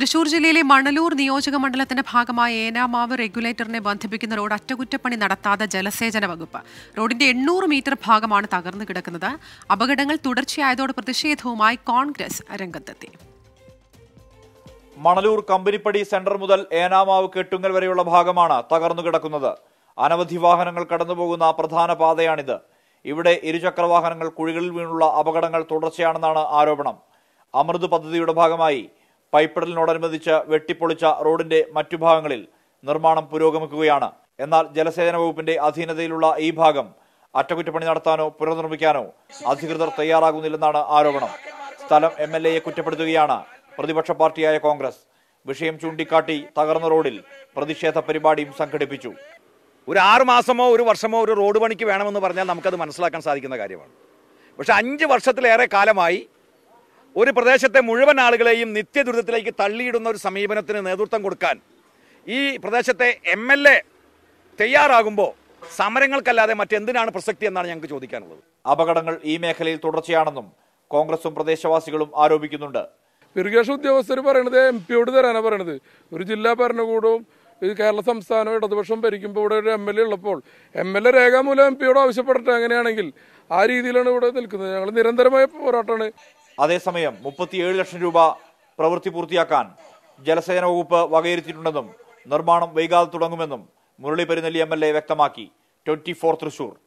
തൃശൂർ ജില്ലയിലെ മണലൂർ നിയോജക മണ്ഡലത്തിന്റെ ഭാഗമായ ഏനാമാവ് റെഗുലേറ്ററിനെ ബന്ധിപ്പിക്കുന്ന റോഡ് അറ്റകുറ്റപ്പണി നടത്താതെ ജലസേചന വകുപ്പ് റോഡിന്റെ എണ്ണൂറ് മീറ്റർ ഭാഗമാണ് തകർന്നു കിടക്കുന്നത് അപകടങ്ങൾ തുടർച്ചയായതോടെ പ്രതിഷേധവുമായി കോൺഗ്രസ് രംഗത്തെത്തി മണലൂർ കമ്പനിപ്പടി സെന്റർ മുതൽ ഏനാമാവ് കെട്ടുങ്ങൽ വരെയുള്ള ഭാഗമാണ് തകർന്നു കിടക്കുന്നത് അനവധി വാഹനങ്ങൾ കടന്നുപോകുന്ന പ്രധാന പാതയാണിത് ഇവിടെ ഇരുചക്ര വാഹനങ്ങൾ കുഴികളിൽ വീണുള്ള അപകടങ്ങൾ തുടർച്ചയാണെന്നാണ് ആരോപണം അമൃത് പദ്ധതിയുടെ ഭാഗമായി പൈപ്പിടലിനോടനുബന്ധിച്ച് വെട്ടിപ്പൊളിച്ച റോഡിന്റെ മറ്റു ഭാഗങ്ങളിൽ നിർമ്മാണം പുരോഗമിക്കുകയാണ് എന്നാൽ ജലസേചന വകുപ്പിന്റെ അധീനതയിലുള്ള ഈ ഭാഗം അറ്റകുറ്റപ്പണി നടത്താനോ പുനർനിർമ്മിക്കാനോ അധികൃതർ തയ്യാറാകുന്നില്ലെന്നാണ് ആരോപണം സ്ഥലം എം എൽ എയെ കുറ്റപ്പെടുത്തുകയാണ് പ്രതിപക്ഷ പാർട്ടിയായ കോൺഗ്രസ് വിഷയം ചൂണ്ടിക്കാട്ടി തകർന്ന റോഡിൽ പ്രതിഷേധ പരിപാടിയും സംഘടിപ്പിച്ചു ഒരു ആറ് മാസമോ ഒരു വർഷമോ ഒരു റോഡ് പണിക്ക് വേണമെന്ന് പറഞ്ഞാൽ നമുക്കത് മനസ്സിലാക്കാൻ സാധിക്കുന്ന കാര്യമാണ് പക്ഷെ അഞ്ച് വർഷത്തിലേറെ കാലമായി ഒരു പ്രദേശത്തെ മുഴുവൻ ആളുകളെയും നിത്യദുരിതത്തിലേക്ക് തള്ളിയിടുന്ന ഒരു സമീപനത്തിന് നേതൃത്വം കൊടുക്കാൻ ഈ പ്രദേശത്തെ എം എൽ എ തയ്യാറാകുമ്പോൾ സമരങ്ങൾക്കല്ലാതെ മറ്റെന്തിനാണ് പ്രസക്തി എന്നാണ് ഞങ്ങൾക്ക് ചോദിക്കാനുള്ളത് അപകടങ്ങൾ ഈ മേഖലയിൽ തുടർച്ചയാണെന്നും കോൺഗ്രസും പ്രദേശവാസികളും ആരോപിക്കുന്നുണ്ട് ഇറിഗേഷൻ ഉദ്യോഗസ്ഥർ പറയണത് എം പിയോട് തരാനാണ് പറയണത് ഒരു ജില്ലാ ഭരണകൂടവും ഈ കേരള സംസ്ഥാനം ഇടതുപക്ഷം ഭരിക്കുമ്പോൾ ഇവിടെ ഒരു എം എൽ എ ഉള്ളപ്പോൾ എം എൽ എ രേഖാമൂലം എം പിയോട് ആവശ്യപ്പെടട്ടെ അങ്ങനെയാണെങ്കിൽ ആ രീതിയിലാണ് ഇവിടെ നിൽക്കുന്നത് ഞങ്ങൾ നിരന്തരമായ പോരാട്ടമാണ് അതേസമയം മുപ്പത്തിയേഴ് ലക്ഷം രൂപ പ്രവൃത്തി പൂർത്തിയാക്കാൻ ജലസേന വകുപ്പ് വകയിരുത്തിയിട്ടുണ്ടെന്നും നിർമ്മാണം വൈകാതെ തുടങ്ങുമെന്നും Murali Perunnelli M L A വ്യക്തമാക്കി ട്വന്റി ഫോർ തൃശൂർ